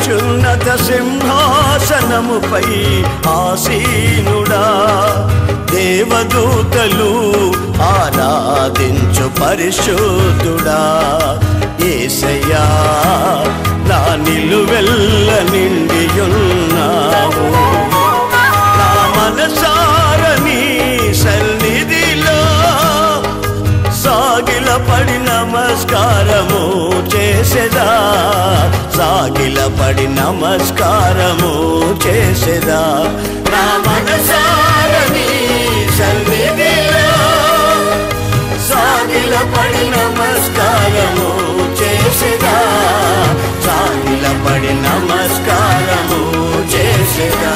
అత్యున్నత సింహాసనముపై ఆసీనుడా దేవదూతలు ఆరాధించు పరిశుద్ధుడా ఏసయ్యా నా నిలువెల్ల నిండియున్నావు నా మనసారని సన్నిధిలో సాగిల పడి నమస్కారము చేసేదా సాగిల పడి నమస్కారము చేసేదా నా మనసారని సన్నిధిలో సాగిల పడి నమస్కారము చేసేదా సాగిల పడి నమస్కారము చేసేదా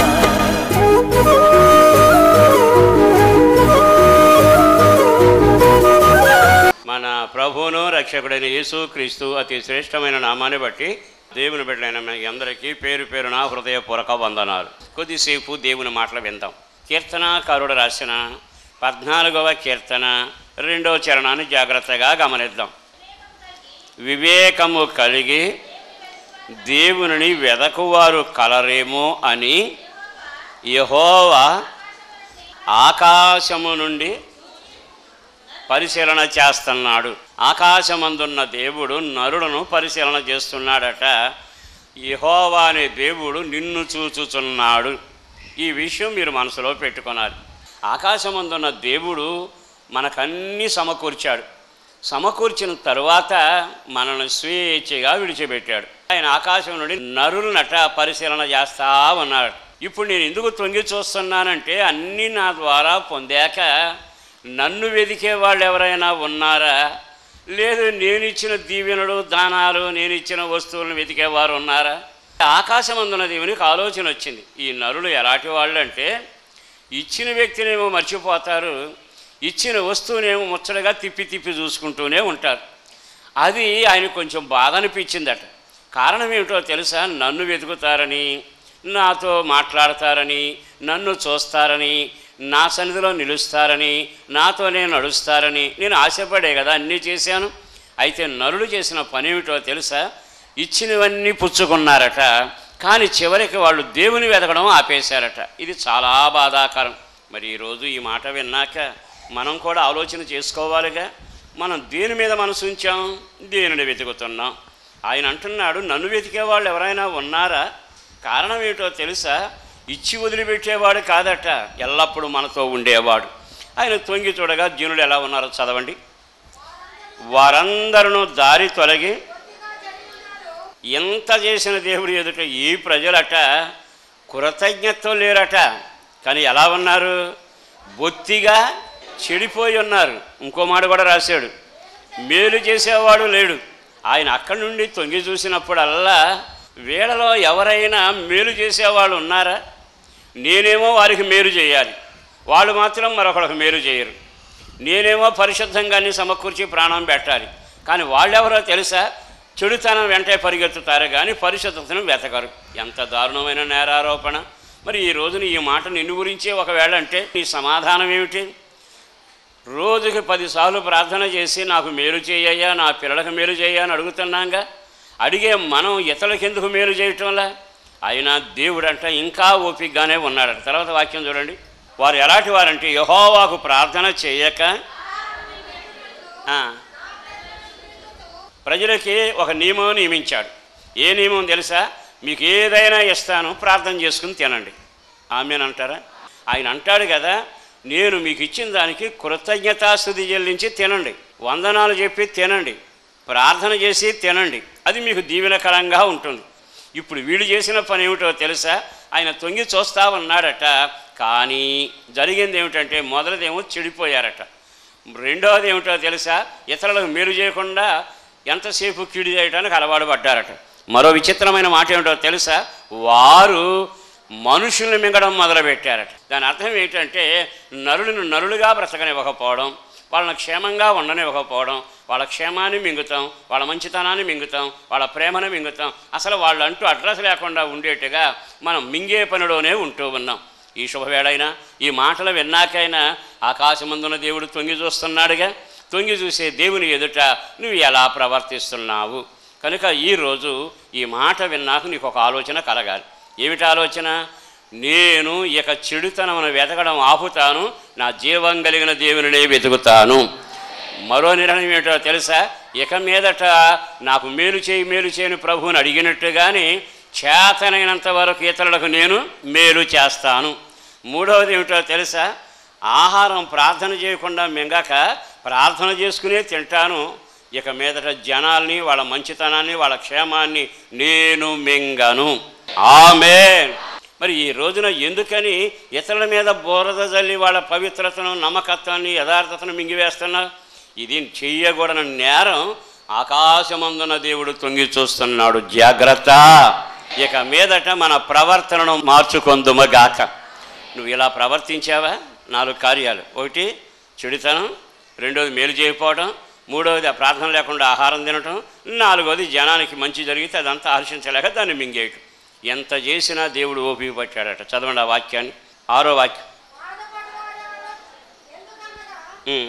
మన ప్రభువును రక్షకుడైన యేసు క్రీస్తు అతి శ్రేష్టమైన నామాన్ని బట్టి దేవుని బిడ్డలైన మీ అందరికీ పేరు పేరున హృదయపూర్వక వందనాలు కొద్దిసేపు దేవుని మాటలు విందాం కీర్తనాకారుడు రాసిన పద్నాలుగవ కీర్తన రెండవ చరణాన్ని జాగ్రత్తగా గమనిద్దాం వివేకము కలిగి దేవునిని వెదకువారు కలరేమో అని యహోవా ఆకాశము నుండి పరిశీలన చేస్తున్నాడు ఆకాశమందున్న దేవుడు నరులను పరిశీలన చేస్తున్నాడట యెహోవా అనే దేవుడు నిన్ను చూచుచున్నాడు ఈ విషయం మీరు మనసులో పెట్టుకున్నారు ఆకాశమందున్న దేవుడు మనకన్నీ సమకూర్చాడు సమకూర్చిన తరువాత మనల్ని స్వేచ్ఛగా విడిచిపెట్టాడు ఆయన ఆకాశం నుండి నరులనట పరిశీలన చేస్తా ఉన్నాడు ఇప్పుడు నేను ఎందుకు తొంగి చూస్తున్నానంటే అన్నీ నా ద్వారా పొందాక నన్ను వెదికే వాళ్ళు ఎవరైనా ఉన్నారా లేదు నేను ఇచ్చిన దీవెనలు దానాలు నేను ఇచ్చిన వస్తువులను వెతికేవారు ఉన్నారా ఆకాశం అందున్న దేవునికి ఆలోచన వచ్చింది ఈ నరులు ఎలాంటి వాళ్ళు అంటే ఇచ్చిన వ్యక్తినేమో మర్చిపోతారు ఇచ్చిన వస్తువునేమో ముచ్చటగా తిప్పి తిప్పి చూసుకుంటూనే ఉంటారు అది ఆయన కొంచెం బాధ అనిపించిందట కారణం ఏమిటో తెలుసా నన్ను వెతుకుతారని నాతో మాట్లాడతారని నన్ను చూస్తారని నా సన్నిధిలో నిలుస్తారని నాతోనే నడుస్తారని నేను ఆశపడే కదా అన్నీ చేశాను అయితే నరుడు చేసిన పని ఏమిటో తెలుసా ఇచ్చినవన్నీ పుచ్చుకున్నారట కానీ చివరికి వాళ్ళు దేవుని వెతకడం ఆపేశారట ఇది చాలా బాధాకరం మరి ఈరోజు ఈ మాట విన్నాక మనం కూడా ఆలోచన చేసుకోవాలిగా మనం దేని మీద మనసు ఉంచాం దేనిని వెతుకుతున్నాం ఆయన అంటున్నాడు నన్ను వెతికే వాళ్ళు ఎవరైనా ఉన్నారా కారణం ఏమిటో తెలుసా ఇచ్చి వదిలిపెట్టేవాడు కాదట ఎల్లప్పుడూ మనతో ఉండేవాడు ఆయన తొంగి చూడగా జీనులు ఎలా ఉన్నారో చదవండి వారందరూ దారి తొలగి ఎంత చేసిన దేవుడి ఎదుట ఈ ప్రజలట కృతజ్ఞతతో లేరట కానీ ఎలా ఉన్నారు బొత్తిగా చెడిపోయి ఉన్నారు ఇంకో మాట కూడా రాశాడు మేలు చేసేవాడు లేడు ఆయన అక్కడి నుండి తొంగి చూసినప్పుడల్లా వీళ్ళలో ఎవరైనా మేలు చేసేవాళ్ళు ఉన్నారా నేనేమో వారికి మేలు చేయాలి వాళ్ళు మాత్రం మరొకరికి మేలు చేయరు నేనేమో పరిశుద్ధంగా అన్ని సమకూర్చి ప్రాణం పెట్టాలి కానీ వాళ్ళెవరో తెలుసా చెడుతనం వెంటే పరిగెత్తుతారు కానీ పరిశుద్ధతను వెతకరు ఎంత దారుణమైన నేరారోపణ మరి ఈ రోజున ఈ మాట నిన్ను గురించే ఒకవేళ అంటే నీ సమాధానం ఏమిటి రోజుకి పదిసార్లు ప్రార్థన చేసి నాకు మేలు చేయయ్యా నా పిల్లలకు మేలు చేయా అని అడుగుతున్నాగా అడిగే మనం ఇతరులకు ఎందుకు మేలు చేయటంలా అయినా దేవుడంట ఇంకా ఓపికగానే ఉన్నాడట తర్వాత వాక్యం చూడండి వారు ఎలాంటి వారంటే యహోవాకు ప్రార్థన చేయక ఆ, ప్రజలకి ఒక నియమం నియమించాడు ఏ నియమం తెలుసా మీకు ఏదైనా ఇస్తాను ప్రార్థన చేసుకుని తినండి ఆమెనంటారా ఆయన అంటాడు కదా నేను మీకు ఇచ్చిన దానికి కృతజ్ఞతాస్థుతి చెల్లించి తినండి వందనాలు చెప్పి తినండి ప్రార్థన చేసి తినండి అది మీకు దీవెనకరంగా ఉంటుంది ఇప్పుడు వీళ్ళు చేసిన పని ఏమిటో తెలుసా ఆయన తొంగి చూస్తా ఉన్నాడట కానీ జరిగింది ఏమిటంటే మొదటిదేమో చెడిపోయారట రెండవది ఏమిటో తెలుసా ఇతరులకు మేలు చేయకుండా ఎంతసేపు కీడు చేయడానికి అలవాటు పడ్డారట మరో విచిత్రమైన మాట ఏమిటో తెలుసా వారు మనుషుల్ని మింగడం మొదలుపెట్టారట దాని అర్థం ఏంటంటే నరులను నరులుగా బ్రతకనివ్వకపోవడం వాళ్ళని క్షేమంగా ఉండనివ్వకపోవడం వాళ్ళ క్షేమాన్ని మింగుతాం వాళ్ళ మంచితనాన్ని మింగుతాం వాళ్ళ ప్రేమను మింగుతాం అసలు వాళ్ళంటూ అడ్రస్ లేకుండా ఉండేట్టుగా మనం మింగే పనిలోనే ఉంటూ ఉన్నాం ఈ శుభవేళైనా ఈ మాటలు విన్నాకైనా ఆకాశమందున దేవుడు తొంగి చూస్తున్నాడుగా తొంగి చూసే దేవుని ఎదుట నువ్వు ఎలా ప్రవర్తిస్తున్నావు కనుక ఈరోజు ఈ మాట విన్నాక నీకు ఒక ఆలోచన కలగాలి ఏమిటి ఆలోచన నేను ఇక చెడుతనమును వెతకడం ఆపుతాను నా జీవం కలిగిన దేవునినే వెతుకుతాను మరో నిర్ణయం ఏమిటో తెలుసా ఇక మీదట నాకు మేలు చేయి మేలు చేయని ప్రభువుని అడిగినట్టుగానే చేతనైనంత వరకు ఇతరులకు నేను మేలు చేస్తాను మూడవది ఏమిటో తెలుసా ఆహారం ప్రార్థన చేయకుండా మింగాక ప్రార్థన చేసుకునే తింటాను ఇక మీదట జనాల్ని వాళ్ళ మంచితనాన్ని వాళ్ళ క్షేమాన్ని నేను మింగను ఆమె మరి ఈ రోజున ఎందుకని ఇతరుల మీద బోరద జల్లి వాళ్ళ పవిత్రతను నమ్మకత్వాన్ని యథార్థతను మింగివేస్తున్నా ఇది చెయ్యకూడని నేరం ఆకాశమందున దేవుడు తొంగి చూస్తున్నాడు జాగ్రత్త ఇక మీదట మన ప్రవర్తనను మార్చుకొందుమగాక నువ్వు ఇలా ప్రవర్తించావా నాలుగు కార్యాలు ఒకటి చెడుతనం రెండోది మేలు చేయకపోవడం మూడవది ఆ ప్రార్థన లేకుండా ఆహారం తినటం నాలుగోది జనానికి మంచి జరిగితే అదంతా హర్షించలేక దాన్ని మింగేయటం ఎంత చేసినా దేవుడు ఓపిక పట్టాడట చదవండి ఆ వాక్యాన్ని ఆరో వాక్యం ఉమ్.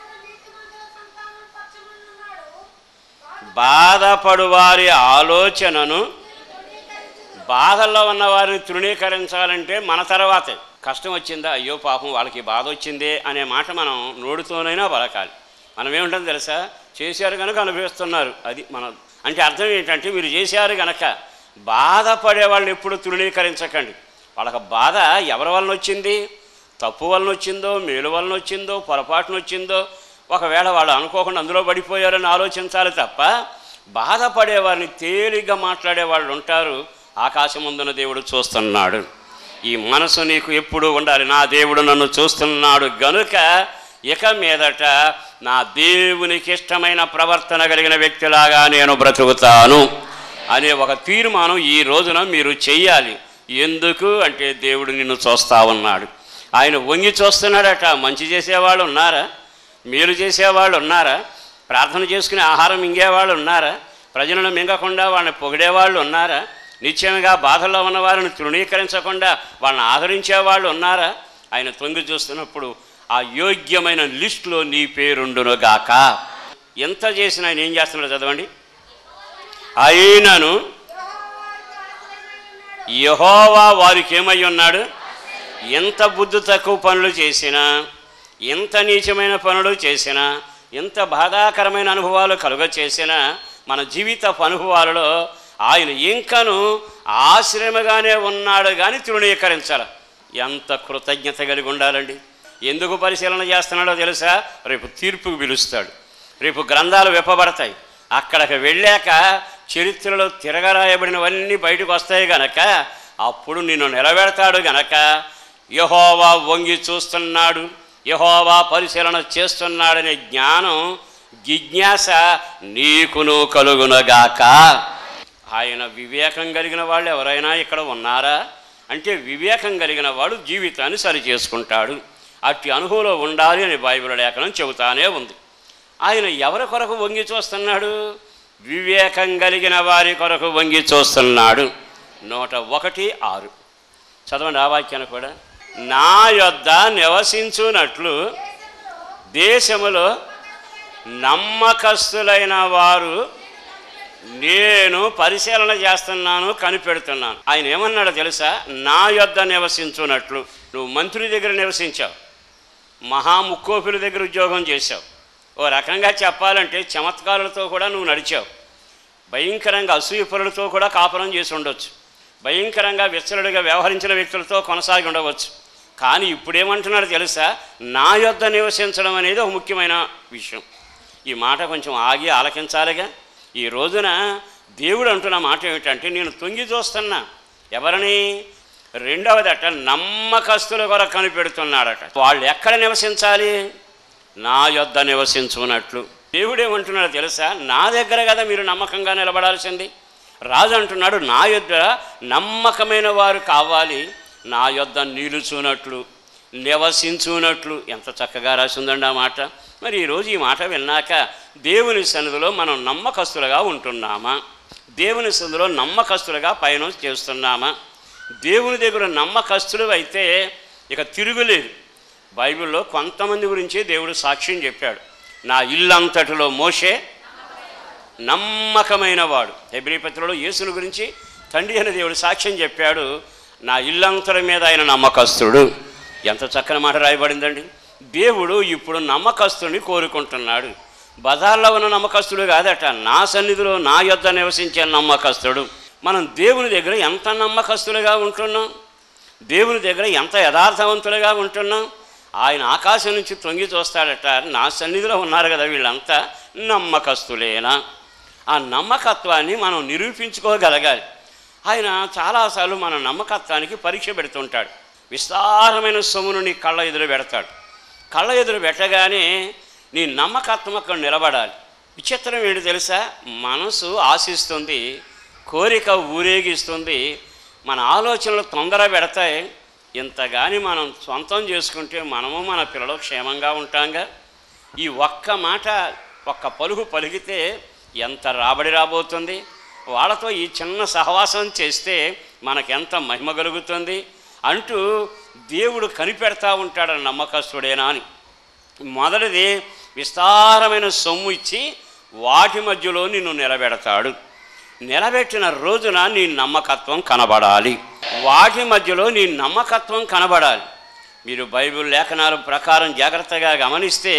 బాధపడు వారి ఆలోచనను బాధల్లో ఉన్న వారిని తృణీకరించాలంటే మన తర్వాతే కష్టం వచ్చిందా అయ్యో పాపం వాళ్ళకి బాధ వచ్చిందే అనే మాట మనం నోడుతోనైనా పలకాలి మనం ఏముంటుంది తెలుసా చేశారు కనుక అనుభవిస్తున్నారు అది మన అంటే అర్థం ఏంటంటే మీరు చేశారు కనుక బాధపడే వాళ్ళని ఎప్పుడు తృణీకరించకండి వాళ్ళకి బాధ ఎవరి వలన వచ్చింది తప్పు వలన వచ్చిందో మేలు వలన వచ్చిందో పొరపాటున వచ్చిందో ఒకవేళ వాళ్ళు అనుకోకుండా అందులో పడిపోయారని ఆలోచించాలి తప్ప బాధపడే వారిని తేలిగ్గా మాట్లాడే వాళ్ళు ఉంటారు ఆకాశముందున దేవుడు చూస్తున్నాడు ఈ మనసు నీకు ఎప్పుడు ఉండాలి నా దేవుడు నన్ను చూస్తున్నాడు గనుక ఇక మీదట నా దేవునికి ఇష్టమైన ప్రవర్తన కలిగిన వ్యక్తిలాగా నేను బ్రతుకుతాను అనే ఒక తీర్మానం ఈ రోజున మీరు చెయ్యాలి ఎందుకు అంటే దేవుడు నిన్ను చూస్తా ఉన్నాడు ఆయన వంగి చూస్తున్నాడట మంచి చేసేవాళ్ళు ఉన్నారా మేలు చేసేవాళ్ళు ఉన్నారా ప్రార్థన చేసుకుని ఆహారం మింగేవాళ్ళు ఉన్నారా ప్రజలను మింగకుండా వాళ్ళని పొగిడేవాళ్ళు ఉన్నారా నిత్యంగా బాధల్లో ఉన్న వారిని తృణీకరించకుండా వాళ్ళని ఆదరించే వాళ్ళు ఉన్నారా ఆయన తొంగి చూస్తున్నప్పుడు ఆ యోగ్యమైన లిస్టులో నీ పేరుండును గాక ఎంత చేసినా ఆయన ఏం చేస్తున్నాడో చదవండి అయినను యహోవా వారికి ఏమై ఉన్నాడు ఎంత బుద్ధి తక్కువ పనులు చేసినా ఎంత నీచమైన పనులు చేసినా ఎంత బాధాకరమైన అనుభవాలు కలుగ చేసినా మన జీవిత అనుభవాలలో ఆయన ఇంకను ఆశ్రమగానే ఉన్నాడు కానీ తృణీకరించాలి ఎంత కృతజ్ఞత కలిగి ఉండాలండి ఎందుకు పరిశీలన చేస్తున్నాడో తెలుసా రేపు తీర్పుకు పిలుస్తాడు రేపు గ్రంథాలు విప్పబడతాయి అక్కడికి వెళ్ళాక చరిత్రలో తిరగరాయబడినవన్నీ బయటకు వస్తాయి గనక అప్పుడు నిన్ను నిలబెడతాడు గనక యహోవా వంగి చూస్తున్నాడు యహోవా పరిశీలన చేస్తున్నాడనే జ్ఞానం జిజ్ఞాస నీకును కలుగునగాక ఆయన వివేకం కలిగిన వాళ్ళు ఎవరైనా ఇక్కడ ఉన్నారా అంటే వివేకం కలిగిన వాడు జీవితాన్ని సరి చేసుకుంటాడు అట్టి అనుభవంలో ఉండాలి అని బైబిల్ లేఖనం చెబుతానే ఉంది ఆయన ఎవరి కొరకు వంగి చూస్తున్నాడు వివేకం కలిగిన వారి కొరకు వంగి చూస్తున్నాడు నూట ఒకటి ఆరు చదవండి ఆ వాక్యాన్ని కూడా నా యొద్ద నివసించునట్లు దేశములో నమ్మకస్తులైన వారు నేను పరిశీలన చేస్తున్నాను కనిపెడుతున్నాను ఆయన ఏమన్నాడో తెలుసా నా యొద్ద నివసించున్నట్లు నువ్వు మంత్రి దగ్గర నివసించావు మహాముక్కోపుల దగ్గర ఉద్యోగం చేశావు ఓ రకంగా చెప్పాలంటే చమత్కారులతో కూడా నువ్వు నడిచావు భయంకరంగా అసూయపరులతో కూడా కాపురం చేసి ఉండొచ్చు భయంకరంగా విచ్చలుడిగా వ్యవహరించిన వ్యక్తులతో కొనసాగి ఉండవచ్చు కానీ ఇప్పుడేమంటున్నాడు తెలుసా నా యొద్ద నివసించడం అనేది ఒక ముఖ్యమైన విషయం ఈ మాట కొంచెం ఆగి ఆలకించాలిగా ఈ రోజున దేవుడు అంటున్న మాట ఏమిటంటే నేను తొంగి చూస్తున్నా ఎవరిని రెండవదట నమ్మకస్తుల కొరకు కనిపెడుతున్నాడట వాళ్ళు ఎక్కడ నివసించాలి నా యొద్ద నివసించున్నట్లు దేవుడు ఏమంటున్నాడో తెలుసా నా దగ్గర కదా మీరు నమ్మకంగా నిలబడాల్సింది రాజు అంటున్నాడు నా యొద్ద నమ్మకమైన వారు కావాలి నా యొద్ద నిలుచున్నట్లు నివసించున్నట్లు ఎంత చక్కగా రాసిందండి ఆ మాట మరి ఈరోజు ఈ మాట విన్నాక దేవుని సన్నిధిలో మనం నమ్మకస్తులుగా ఉంటున్నామా దేవుని సన్నిధిలో నమ్మకస్తులుగా పయనం చేస్తున్నామా దేవుని దగ్గర నమ్మకస్తులు అయితే ఇక తిరుగులేదు బైబిల్లో కొంతమంది గురించి దేవుడు సాక్ష్యం చెప్పాడు నా ఇల్లంతటిలో మోషే నమ్మకమైన వాడు హెబ్రిపత్రిలో యేసుని గురించి తండ్రి అయిన దేవుడు సాక్ష్యం చెప్పాడు నా ఇల్లంతరం మీద ఆయన నమ్మకస్తుడు ఎంత చక్కని మాట రాయబడిందండి దేవుడు ఇప్పుడు నమ్మకస్తుడిని కోరుకుంటున్నాడు బజార్లో ఉన్న నమ్మకస్తుడు కాదట నా సన్నిధిలో నా యొద్ద నివసించే నమ్మకస్తుడు మనం దేవుని దగ్గర ఎంత నమ్మకస్తులుగా ఉంటున్నాం దేవుని దగ్గర ఎంత యథార్థవంతులుగా ఉంటున్నాం ఆయన ఆకాశం నుంచి తొంగి చూస్తాడట నా సన్నిధిలో ఉన్నారు కదా వీళ్ళంతా నమ్మకస్తులేనా ఆ నమ్మకత్వాన్ని మనం నిరూపించుకోగలగాలి ఆయన చాలాసార్లు మన నమ్మకత్వానికి పరీక్ష పెడుతుంటాడు విస్తారమైన సొమ్మును నీ కళ్ళ ఎదురు పెడతాడు కళ్ళ ఎదురు పెట్టగానే నీ నమ్మకత్వం అక్కడ నిలబడాలి విచిత్రం ఏంటి తెలుసా మనసు ఆశిస్తుంది కోరిక ఊరేగిస్తుంది మన ఆలోచనలు తొందర పెడతాయి ఇంతగాని మనం సొంతం చేసుకుంటే మనము మన పిల్లలు క్షేమంగా ఉంటాంగా ఈ ఒక్క మాట ఒక్క పలుకు పలికితే ఎంత రాబడి రాబోతుంది వాళ్ళతో ఈ చిన్న సహవాసం చేస్తే మనకెంత మహిమ కలుగుతుంది అంటూ దేవుడు కనిపెడతా ఉంటాడు నమ్మకస్తుడేనా అని మొదటిది విస్తారమైన సొమ్ము ఇచ్చి వాటి మధ్యలో నిన్ను నిలబెడతాడు నిలబెట్టిన రోజున నీ నమ్మకత్వం కనబడాలి వాటి మధ్యలో నీ నమ్మకత్వం కనబడాలి మీరు బైబిల్ లేఖనాల ప్రకారం జాగ్రత్తగా గమనిస్తే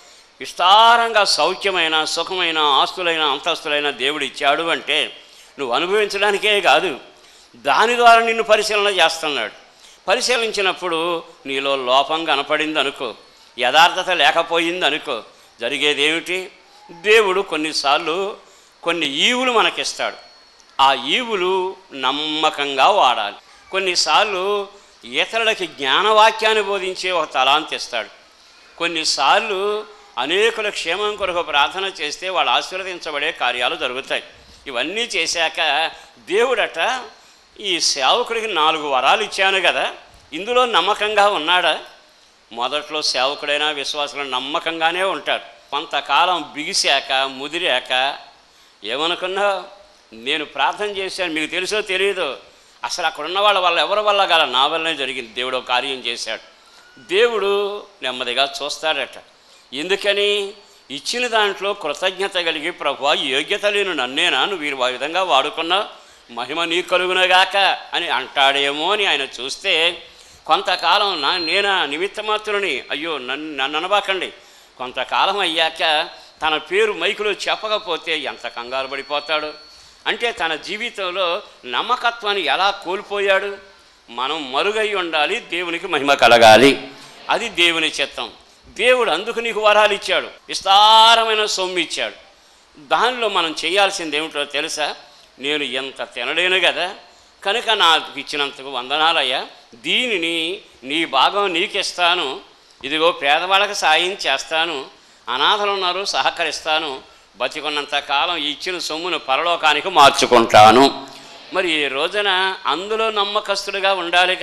విస్తారంగా సౌఖ్యమైన సుఖమైన ఆస్తులైన అంతస్తులైన దేవుడు ఇచ్చాడు అంటే నువ్వు అనుభవించడానికే కాదు దాని ద్వారా నిన్ను పరిశీలన చేస్తున్నాడు పరిశీలించినప్పుడు నీలో లోపం కనపడింది అనుకో యథార్థత లేకపోయింది అనుకో జరిగేది ఏమిటి దేవుడు కొన్నిసార్లు కొన్ని ఈవులు మనకిస్తాడు ఆ ఈవులు నమ్మకంగా వాడాలి కొన్నిసార్లు ఇతరులకి జ్ఞానవాక్యాన్ని బోధించే ఒక తలాంతి ఇస్తాడు కొన్నిసార్లు అనేకుల క్షేమం కొరకు ప్రార్థన చేస్తే వాళ్ళు ఆశీర్వదించబడే కార్యాలు జరుగుతాయి ఇవన్నీ చేశాక దేవుడట ఈ సేవకుడికి నాలుగు వరాలు ఇచ్చాను కదా ఇందులో నమ్మకంగా ఉన్నాడా మొదట్లో సేవకుడైనా విశ్వాసులు నమ్మకంగానే ఉంటారు కొంతకాలం బిగిశాక ముదిరాక ఏమనుకున్నా నేను ప్రార్థన చేశాను మీకు తెలుసో తెలియదు అసలు అక్కడ ఉన్న వాళ్ళ వల్ల ఎవరి వల్ల గల నా వల్లనే జరిగింది దేవుడు ఒక కార్యం చేశాడు దేవుడు నెమ్మదిగా చూస్తాడట ఎందుకని ఇచ్చిన దాంట్లో కృతజ్ఞత కలిగి ప్రభు యోగ్యత లేను నన్నేనా నువ్వు వీరు ఆ విధంగా వాడుకున్నా మహిమ నీ కలుగునగాక అని అంటాడేమో అని ఆయన చూస్తే కొంతకాలం నా నేనా నిమిత్తమాత్రుని అయ్యో నన్ను నన్ను అనబాకండి కొంతకాలం అయ్యాక తన పేరు మైకులో చెప్పకపోతే ఎంత కంగారు పడిపోతాడు అంటే తన జీవితంలో నమ్మకత్వాన్ని ఎలా కోల్పోయాడు మనం మరుగై ఉండాలి దేవునికి మహిమ కలగాలి అది దేవుని చిత్తం దేవుడు అందుకు నీకు వరాలు ఇచ్చాడు విస్తారమైన సొమ్ము ఇచ్చాడు దానిలో మనం చేయాల్సింది ఏమిటో తెలుసా నేను ఎంత తినలేను కదా కనుక నాకు ఇచ్చినందుకు వందనాలయ్యా దీనిని నీ భాగం నీకిస్తాను ఇదిగో పేదవాళ్ళకి సాయం చేస్తాను అనాథలు ఉన్నారు సహకరిస్తాను బతికున్నంత కాలం ఈ ఇచ్చిన సొమ్మును పరలోకానికి మార్చుకుంటాను మరి ఈ రోజున అందులో నమ్మకస్తులుగా ఉండాలిగా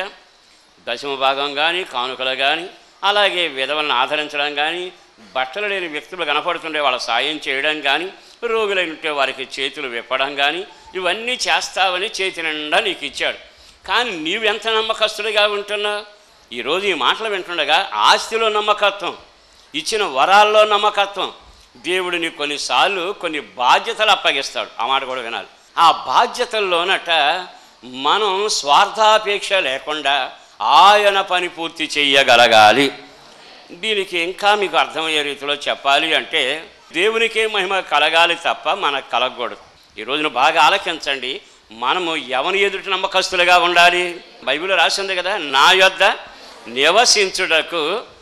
దశమ భాగం కానీ కానుకలు కానీ అలాగే విధవలను ఆదరించడం కానీ బట్టలు లేని వ్యక్తులు కనపడుతుంటే వాళ్ళ సాయం చేయడం కానీ రోగులై ఉంటే వారికి చేతులు విప్పడం కానీ ఇవన్నీ చేస్తావని చేతి నిండా నీకు ఇచ్చాడు కానీ నీవెంత నమ్మకస్తుడిగా ఉంటున్నావు ఈరోజు ఈ మాటలు వింటుండగా ఆస్తిలో నమ్మకత్వం ఇచ్చిన వరాల్లో నమ్మకత్వం దేవుడు నీకు కొన్నిసార్లు కొన్ని బాధ్యతలు అప్పగిస్తాడు ఆ మాట కూడా వినాలి ఆ బాధ్యతల్లోనట మనం స్వార్థాపేక్ష లేకుండా ఆయన పని పూర్తి చెయ్యగలగాలి దీనికి ఇంకా మీకు అర్థమయ్యే రీతిలో చెప్పాలి అంటే దేవునికే మహిమ కలగాలి తప్ప మనకు కలగకూడదు ఈ రోజున బాగా ఆలకించండి మనము ఎవని ఎదుటి నమ్మకస్తులుగా ఉండాలి బైబిల్ రాసింది కదా నా యొద్ద నివసించుటకు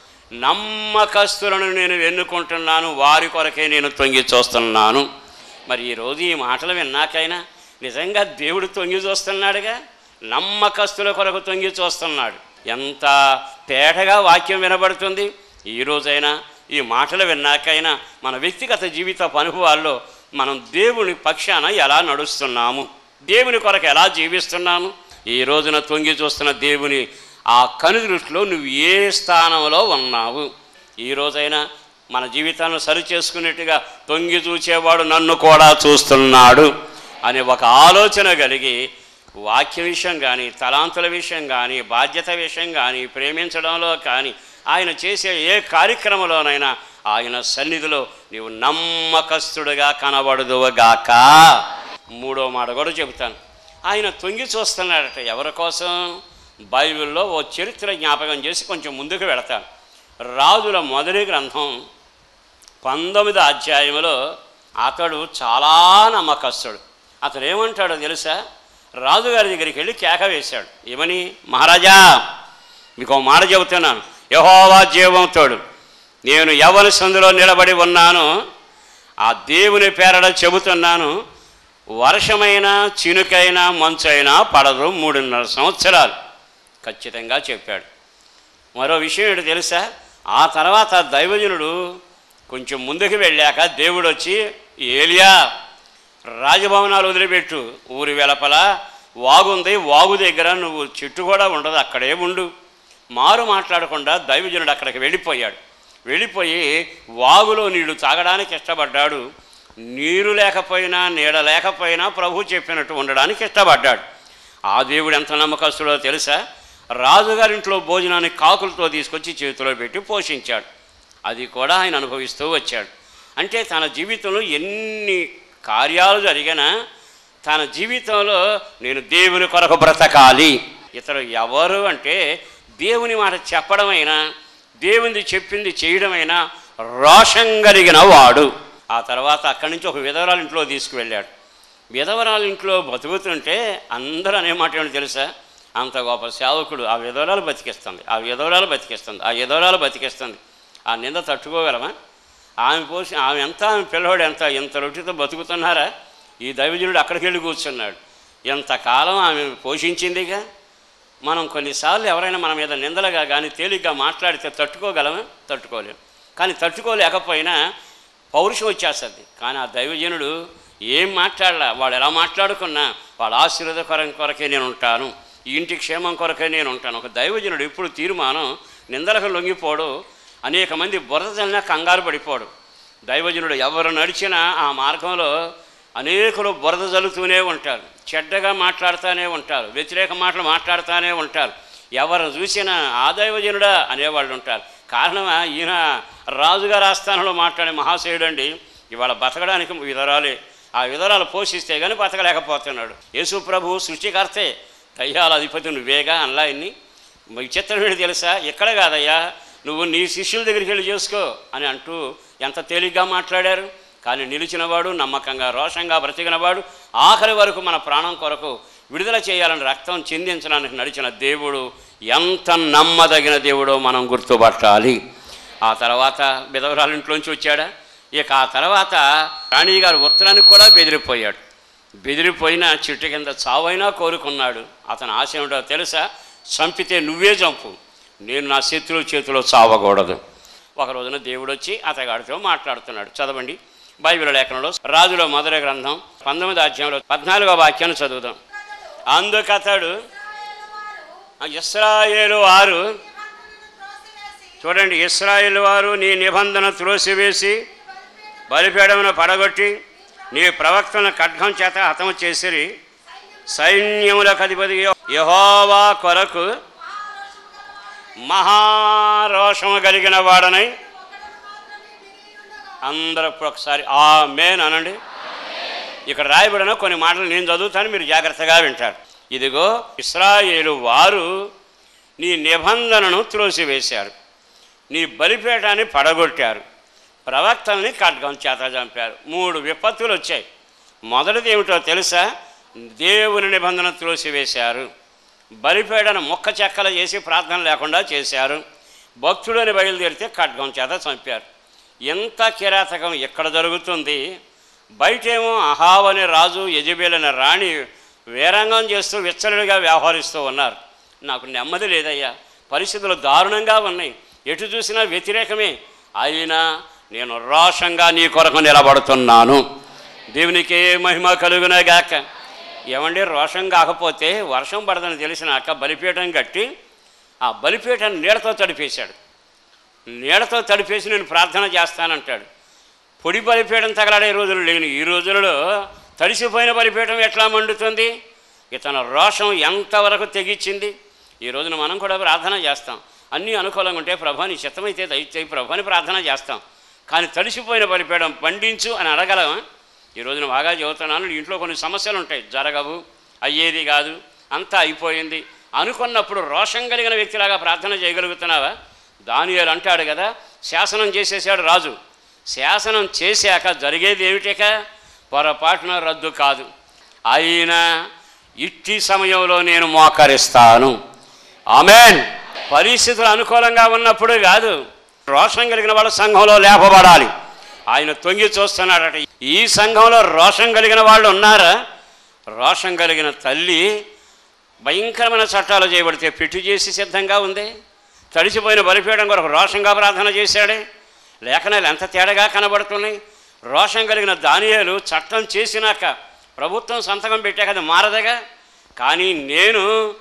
నమ్మకస్తులను నేను ఎన్నుకుంటున్నాను వారి కొరకే నేను తొంగి చూస్తున్నాను మరి ఈరోజు ఈ మాటలు విన్నాకైనా నిజంగా దేవుడు తొంగి చూస్తున్నాడుగా నమ్మకస్తుల కొరకు తొంగి చూస్తున్నాడు ఎంత తేటగా వాక్యం వినబడుతుంది ఈ రోజైనా ఈ మాటలు విన్నాకైనా మన వ్యక్తిగత జీవిత అనుభవాల్లో మనం దేవుని పక్షాన ఎలా నడుస్తున్నాము దేవుని కొరకు ఎలా జీవిస్తున్నాము ఈ రోజున తొంగి చూస్తున్న దేవుని ఆ కనుదృష్టిలో నువ్వు ఏ స్థానంలో ఉన్నావు ఈ రోజైనా మన జీవితాన్ని సరి చేసుకునేట్టుగా తొంగి చూచేవాడు నన్ను కూడా చూస్తున్నాడు అనే ఒక ఆలోచన కలిగి వాక్య విషయం కానీ తలాంతుల విషయం కానీ బాధ్యత విషయం కానీ ప్రేమించడంలో కానీ ఆయన చేసే ఏ కార్యక్రమంలోనైనా ఆయన సన్నిధిలో నీవు నమ్మకస్తుడుగా కనబడుదువుగాక మూడో మాట కూడా చెబుతాను ఆయన తొంగి చూస్తున్నాడట ఎవరి కోసం బైబిల్లో ఓ చరిత్ర జ్ఞాపకం చేసి కొంచెం ముందుకు వెళతాను రాజుల మొదటి గ్రంథం పంతొమ్మిది అధ్యాయంలో అతడు చాలా నమ్మకస్తుడు అతడు ఏమంటాడో తెలుసా రాజుగారి దగ్గరికి వెళ్ళి కేక వేశాడు ఏమని మహారాజా మీకు ఒక మాట చెబుతున్నాను యహోవా జీవంతోడు నేను ఎవరి సందులో నిలబడి ఉన్నాను ఆ దేవుని పేరడ చెబుతున్నాను వర్షమైనా చినుకైనా మంచైనా పడదు మూడున్నర సంవత్సరాలు ఖచ్చితంగా చెప్పాడు మరో విషయం ఏంటో తెలుసా ఆ తర్వాత దైవజనుడు కొంచెం ముందుకు వెళ్ళాక దేవుడు వచ్చి ఏలియా రాజభవనాలు వదిలిపెట్టు ఊరి వెలపల వాగుంది వాగు దగ్గర నువ్వు చెట్టు కూడా ఉండదు అక్కడే ఉండు మారు మాట్లాడకుండా దైవజనుడు అక్కడికి వెళ్ళిపోయాడు వెళ్ళిపోయి వాగులో నీళ్లు తాగడానికి ఇష్టపడ్డాడు నీరు లేకపోయినా నీడ లేకపోయినా ప్రభు చెప్పినట్టు ఉండడానికి ఇష్టపడ్డాడు ఆ దేవుడు ఎంత నమ్మకస్తుడో తెలుసా రాజుగారింట్లో భోజనాన్ని కాకులతో తీసుకొచ్చి చేతిలో పెట్టి పోషించాడు అది కూడా ఆయన అనుభవిస్తూ వచ్చాడు అంటే తన జీవితంలో ఎన్ని కార్యాలు జరిగినా తన జీవితంలో నేను దేవుని కొరకు బ్రతకాలి ఇతరు ఎవరు అంటే దేవుని మాట చెప్పడమైనా దేవుని చెప్పింది చేయడమైనా రోషం కలిగిన వాడు ఆ తర్వాత అక్కడి నుంచి ఒక విధవరాల ఇంట్లో తీసుకువెళ్ళాడు విధవరాల ఇంట్లో బతుకుతుంటే అందరూ అనే మాట ఏంటో తెలుసా అంత గొప్ప సేవకుడు ఆ విధవరాలు బతికిస్తుంది ఆ విధవరాలు బతికిస్తుంది ఆ విధవరాలు బతికిస్తుంది ఆ నింద తట్టుకోగలమా ఆమె పోసి ఆమె ఎంత ఆమె పిల్లవాడు ఎంత ఇంత రొట్టితో బతుకుతున్నారా ఈ దైవజనుడు అక్కడికి వెళ్ళి కూర్చున్నాడు ఎంతకాలం ఆమె పోషించిందిగా మనం కొన్నిసార్లు ఎవరైనా మన మీద నిందలుగా కానీ తేలిగ్గా మాట్లాడితే తట్టుకోగలమా తట్టుకోలేము కానీ తట్టుకోలేకపోయినా పౌరుషం వచ్చేస్తుంది కానీ ఆ దైవజనుడు ఏం మాట్లాడలా వాడు ఎలా మాట్లాడుకున్నా వాళ్ళ ఆశీర్వాదకరం కొరకే నేను ఉంటాను ఈ ఇంటి క్షేమం కొరకే నేను ఉంటాను ఒక దైవజనుడు ఎప్పుడు తీర్మానం నిందలకు లొంగిపోడు అనేక మంది బురద జల్లినా కంగారు పడిపోడు దైవజనుడు ఎవరు నడిచినా ఆ మార్గంలో అనేకులు బురద జల్లుతూనే ఉంటారు చెడ్డగా మాట్లాడుతూనే ఉంటారు వ్యతిరేక మాటలు మాట్లాడుతూనే ఉంటారు ఎవరు చూసినా ఆ దైవజనుడా అనేవాళ్ళు ఉంటారు కారణమా ఈయన రాజుగారి ఆస్థానంలో మాట్లాడే మహాశయుడు అండి ఇవాళ బతకడానికి విధరాలే ఆ విధరాలు పోషిస్తే కానీ బతకలేకపోతున్నాడు యేసు ప్రభు సృష్టికర్తే దయ్యాల అధిపతి నువ్వేగా అనలా ఇన్ని విచిత్రం ఏంటి తెలుసా ఎక్కడ కాదయ్యా నువ్వు నీ శిష్యుల దగ్గరికి వెళ్ళి చేసుకో అని అంటూ ఎంత తేలిగ్గా మాట్లాడారు కానీ నిలిచినవాడు నమ్మకంగా రోషంగా బ్రతికినవాడు ఆఖరి వరకు మన ప్రాణం కొరకు విడుదల చేయాలని రక్తం చిందించడానికి నడిచిన దేవుడు ఎంత నమ్మదగిన దేవుడో మనం గుర్తుపట్టాలి ఆ తర్వాత విధవరాల ఇంట్లోంచి వచ్చాడా ఇక ఆ తర్వాత రాణి గారు ఉత్తరానికి కూడా బెదిరిపోయాడు బెదిరిపోయిన చెట్టు కింద చావైనా కోరుకున్నాడు అతని ఆశ ఏమిటో తెలుసా చంపితే నువ్వే చంపు నేను నా శత్రువుల చేతిలో చావకూడదు ఒక రోజున దేవుడు వచ్చి అతగాడితో మాట్లాడుతున్నాడు చదవండి బైబిల్ లేఖనంలో రాజుల మొదటి గ్రంథం పంతొమ్మిది అధ్యాయంలో పద్నాలుగో వాక్యాన్ని చదువుదాం అందుకతడు ఆ ఇస్రాయేలు వారు చూడండి ఇస్రాయేల్ వారు నీ నిబంధన త్రోసివేసి బలిపీడమును పడగొట్టి నీ ప్రవక్తను ఖడ్గం చేత హతము చేసిరి సైన్యములకు అధిపతి యహోవా కొరకు మహారోషము కలిగిన వాడనై అందరూ ఇప్పుడు ఒకసారి ఆ మేన్ అనండి ఇక్కడ రాయబడిన కొన్ని మాటలు నేను చదువుతాను మీరు జాగ్రత్తగా వింటారు ఇదిగో ఇస్రాయేలు వారు నీ నిబంధనను త్రోసివేశారు నీ బలిపీఠాన్ని పడగొట్టారు ప్రవక్తల్ని ఖడ్గం చేత చంపారు మూడు విపత్తులు వచ్చాయి మొదటిది ఏమిటో తెలుసా దేవుని నిబంధన త్రోసివేశారు బలిపీడను మొక్క చెక్కలు చేసి ప్రార్థన లేకుండా చేశారు భక్తుడని బయలుదేరితే ఖడ్గం చేత చంపారు ఎంత కిరాతకం ఎక్కడ జరుగుతుంది బయటేమో అహావ్ అనే రాజు యజబేల్ అనే రాణి వీరంగం చేస్తూ విచ్చలుడిగా వ్యవహరిస్తూ ఉన్నారు నాకు నెమ్మది లేదయ్యా పరిస్థితులు దారుణంగా ఉన్నాయి ఎటు చూసినా వ్యతిరేకమే అయినా నేను రోషంగా నీ కొరకు నిలబడుతున్నాను దేవునికి మహిమ కలుగునే గాక ఏమండి రోషం కాకపోతే వర్షం పడదని తెలిసినాక బలిపీఠం కట్టి ఆ బలిపీఠాన్ని నీడతో తడిపేశాడు నీడతో తడిపేసి నేను ప్రార్థన చేస్తానంటాడు పొడి బలిపీఠం తగలాడే రోజులు లేని ఈ రోజులలో తడిసిపోయిన బలిపీఠం ఎట్లా మండుతుంది ఇతను రోషం ఎంతవరకు తెగించింది ఈ రోజున మనం కూడా ప్రార్థన చేస్తాం అన్నీ అనుకూలంగా ఉంటే ప్రభా నీ చిత్తమైతే దయచేయి ప్రభాని ప్రార్థన చేస్తాం కానీ తడిసిపోయిన బలిపీఠం పండించు అని అడగలమా ఈ రోజున బాగా చెబుతున్నాను ఇంట్లో కొన్ని సమస్యలు ఉంటాయి జరగవు అయ్యేది కాదు అంతా అయిపోయింది అనుకున్నప్పుడు రోషం కలిగిన వ్యక్తిలాగా ప్రార్థన చేయగలుగుతున్నావా దానియాలు అంటాడు కదా శాసనం చేసేసాడు రాజు శాసనం చేశాక జరిగేది ఏమిటిక పొరపాటున రద్దు కాదు అయినా ఇట్టి సమయంలో నేను మోకరిస్తాను ఆమెన్ పరిస్థితులు అనుకూలంగా ఉన్నప్పుడు కాదు రోషం కలిగిన వాళ్ళ సంఘంలో లేపబడాలి ఆయన తొంగి చూస్తున్నాడట ఈ సంఘంలో రోషం కలిగిన వాళ్ళు ఉన్నారా రోషం కలిగిన తల్లి భయంకరమైన చట్టాలు చేయబడితే పెట్టి చేసి సిద్ధంగా ఉంది తడిసిపోయిన బలిపీయడం కొరకు రోషంగా ప్రార్థన చేశాడే లేఖనాలు ఎంత తేడాగా కనబడుతున్నాయి రోషం కలిగిన దానియాలు చట్టం చేసినాక ప్రభుత్వం సంతకం పెట్టాక అది మారదగా కానీ నేను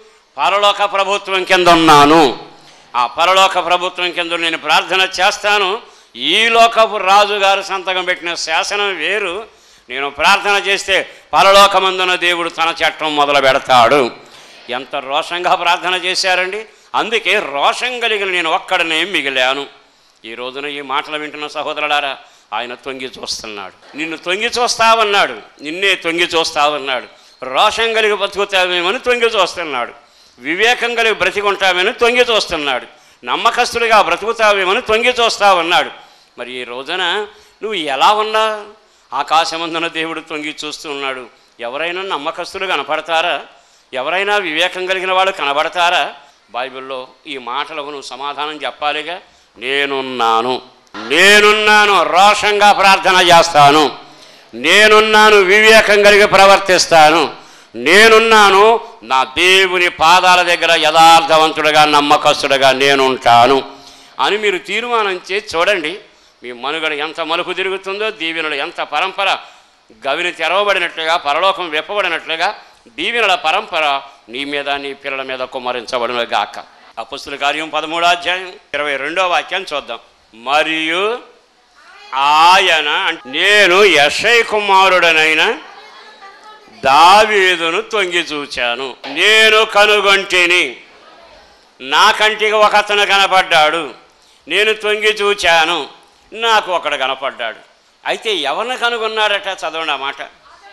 పరలోక ప్రభుత్వం కింద ఉన్నాను ఆ పరలోక ప్రభుత్వం కింద నేను ప్రార్థన చేస్తాను ఈ లోకపు రాజుగారు సంతకం పెట్టిన శాసనం వేరు నేను ప్రార్థన చేస్తే పరలోకమందున దేవుడు తన చట్టం మొదలు పెడతాడు ఎంత రోషంగా ప్రార్థన చేశారండి అందుకే రోషం కలిగిన నేను ఒక్కడనే మిగిలాను ఈ రోజున ఈ మాటలు వింటున్న సహోదరులారా ఆయన తొంగి చూస్తున్నాడు నిన్ను తొంగి చూస్తావన్నాడు నిన్నే తొంగి చూస్తావన్నాడు రోషం కలిగి బతుకుతావేమని తొంగి చూస్తున్నాడు వివేకం కలిగి బ్రతికుంటామని తొంగి చూస్తున్నాడు నమ్మకస్తుడిగా బ్రతుకుతావేమని తొంగి చూస్తావన్నాడు మరి ఈ రోజున నువ్వు ఎలా ఉన్నా ఆకాశమందున దేవుడు తొంగి చూస్తున్నాడు ఎవరైనా నమ్మకస్తులు కనపడతారా ఎవరైనా వివేకం కలిగిన వాళ్ళు కనబడతారా బైబిల్లో ఈ మాటలకు నువ్వు సమాధానం చెప్పాలిగా నేనున్నాను నేనున్నాను రోషంగా ప్రార్థన చేస్తాను నేనున్నాను వివేకం కలిగి ప్రవర్తిస్తాను నేనున్నాను నా దేవుని పాదాల దగ్గర యథార్థవంతుడుగా నమ్మకస్తుడుగా నేనుంటాను అని మీరు తీర్మానం చేసి చూడండి మీ మనుగడ ఎంత మలుపు తిరుగుతుందో దీవెనలు ఎంత పరంపర గవిని తెరవబడినట్లుగా పరలోకం విప్పబడినట్లుగా దీవెనల పరంపర నీ మీద నీ పిల్లల మీద కుమ్మరించబడిన గాక అపుస్తుల కార్యం పదమూడో అధ్యాయం ఇరవై రెండో వాక్యం చూద్దాం మరియు ఆయన అంటే నేను యశయ్ కుమారుడనైన దావీదును తొంగి చూచాను నేను కనుగొంటిని నా కంటికి ఒక అతను కనపడ్డాడు నేను తొంగి చూచాను నాకు ఒకడు కనపడ్డాడు అయితే ఎవరిని కనుగొన్నాడట చదవండి ఆ మాట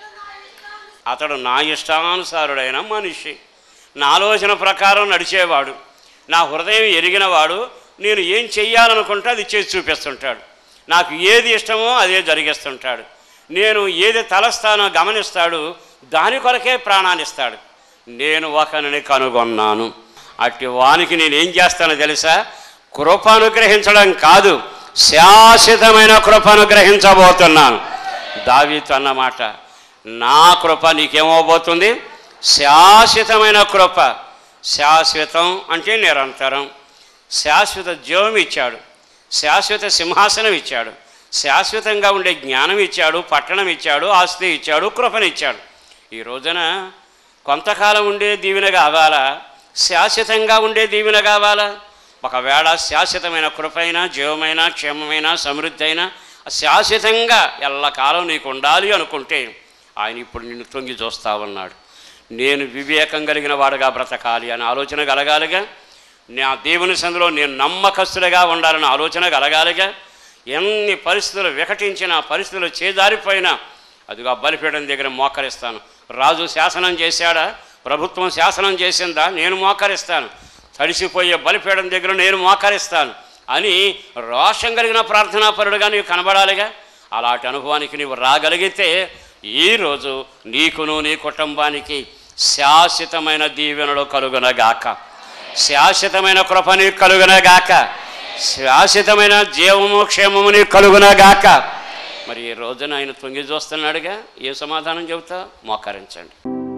అతడు నా ఇష్టానుసారుడైన మనిషి నా ఆలోచన ప్రకారం నడిచేవాడు నా హృదయం ఎరిగినవాడు నేను ఏం చెయ్యాలనుకుంటే అది చేసి చూపిస్తుంటాడు నాకు ఏది ఇష్టమో అదే జరిగిస్తుంటాడు నేను ఏది తలస్తానో గమనిస్తాడు దాని కొరకే ప్రాణాన్ని ఇస్తాడు నేను ఒకరిని కనుగొన్నాను అట్టి వానికి నేను ఏం చేస్తానో తెలుసా కృప అనుగ్రహించడం కాదు శాశ్వతమైన కృప అనుగ్రహించబోతున్నాను దావీతు అన్నమాట నా కృప నీకేమవబోతుంది శాశ్వతమైన కృప శాశ్వతం అంటే నిరంతరం శాశ్వత జీవం ఇచ్చాడు శాశ్వత సింహాసనం ఇచ్చాడు శాశ్వతంగా ఉండే జ్ఞానం ఇచ్చాడు పట్టణం ఇచ్చాడు ఆస్తి ఇచ్చాడు కృపనిచ్చాడు ఈ రోజున కొంతకాలం ఉండే దీవెన కావాలా శాశ్వతంగా ఉండే దీవెన కావాలా ఒకవేళ శాశ్వతమైన కృపైన జీవమైన క్షేమమైన సమృద్ధి అయినా శాశ్వతంగా ఎల్లకాలం నీకు ఉండాలి అనుకుంటే ఆయన ఇప్పుడు నిన్ను తొంగి చూస్తా ఉన్నాడు నేను వివేకం కలిగిన వాడుగా బ్రతకాలి అని ఆలోచన కలగాలిగా నా దేవుని సందులో నేను నమ్మకస్తులుగా ఉండాలని ఆలోచన కలగాలిగా ఎన్ని పరిస్థితులు వికటించినా పరిస్థితులు చేజారిపోయినా అదిగా బలిపీఠం దగ్గర మోకరిస్తాను రాజు శాసనం చేశాడా ప్రభుత్వం శాసనం చేసిందా నేను మోకరిస్తాను తడిసిపోయే బలిపీఠం దగ్గర నేను మోకరిస్తాను అని రోషం కలిగిన ప్రార్థనాపరుడుగా నీవు కనబడాలిగా అలాంటి అనుభవానికి నీవు రాగలిగితే ఈరోజు నీకును నీ కుటుంబానికి శాశ్వతమైన దీవెనలు కలుగునగాక శాశ్వతమైన కృప నీకు కలుగునగాక శాశ్వతమైన జీవము క్షేమము నీకు కలుగునగాక మరి ఈ రోజున ఆయన తొంగి చూస్తున్నాడుగా ఏ సమాధానం చెబుతా మోకరించండి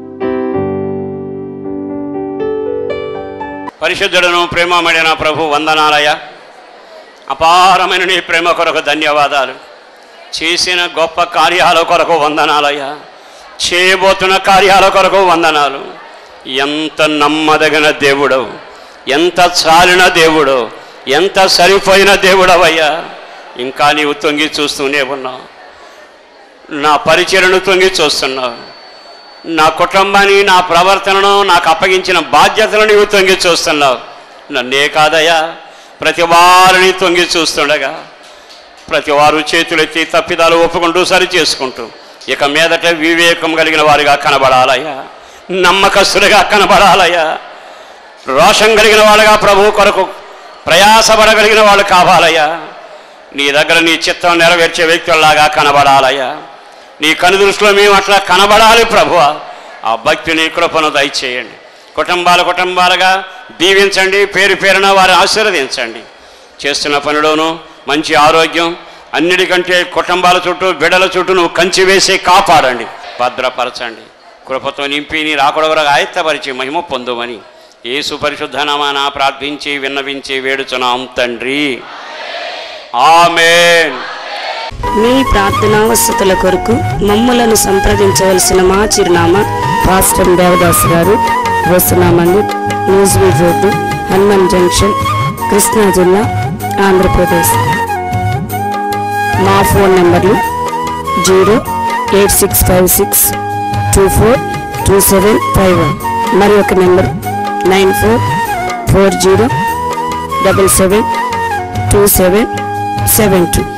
పరిశుద్ధుడను ప్రేమమడిన ప్రభు వందనాలయ అపారమైన నీ ప్రేమ కొరకు ధన్యవాదాలు చేసిన గొప్ప కార్యాల కొరకు వందనాలయ్యా చేయబోతున్న కార్యాల కొరకు వందనాలు ఎంత నమ్మదగిన దేవుడవు ఎంత చాలిన దేవుడు ఎంత సరిపోయిన దేవుడవయ్యా ఇంకా నీవు తొంగి చూస్తూనే ఉన్నావు నా పరిచయను తొంగి చూస్తున్నావు నా కుటుంబాన్ని నా ప్రవర్తనను నాకు అప్పగించిన బాధ్యతలను నీవు తొంగి చూస్తున్నావు నన్నే కాదయ్యా ప్రతి వారిని తొంగి చూస్తుండగా ప్రతి వారు చేతులెత్తి తప్పిదాలు ఒప్పుకుంటూ సరి చేసుకుంటూ ఇక మీదట వివేకం కలిగిన వారిగా కనబడాలయ్యా నమ్మకస్తులుగా కనబడాలయ్యా రోషం కలిగిన వాళ్ళగా ప్రభు కొరకు ప్రయాసపడగలిగిన వాళ్ళు కావాలయ్యా నీ దగ్గర నీ చిత్తం నెరవేర్చే వ్యక్తుల్లాగా కనబడాలయ్యా నీ కనుదృష్టిలో మేము అట్లా కనబడాలి ప్రభువ ఆ భక్తిని కృపను దయచేయండి కుటుంబాల కుటుంబాలుగా దీవించండి పేరు పేరున వారిని ఆశీర్వదించండి చేస్తున్న పనిలోనూ మంచి ఆరోగ్యం అన్నిటికంటే కుటుంబాల చుట్టూ బిడల చుట్టూ నువ్వు కంచి వేసి కాపాడండి భద్రపరచండి కృపతో నింపి నీ రాకడొగరగా ఆయత్తపరిచి మహిమ పొందుమని యేసు పరిశుద్ధ నామాన ప్రార్థించి విన్నవించి వేడుచున్నాం తండ్రి ఆమేన్ మీ ప్రార్థనావసతుల కొరకు మమ్ములను సంప్రదించవలసిన మా చిరునామా పాస్టర్ దేవదాస్ గారు వస్తున్నా మందిర్ న్యూజివీడ్ రోడ్డు హనుమాన్ జంక్షన్ కృష్ణా జిల్లా ఆంధ్రప్రదేశ్ మా ఫోన్ నెంబర్లు zero eight six five six two four two seven five one మరి ఒక number nine four four zero double seven two seven seven two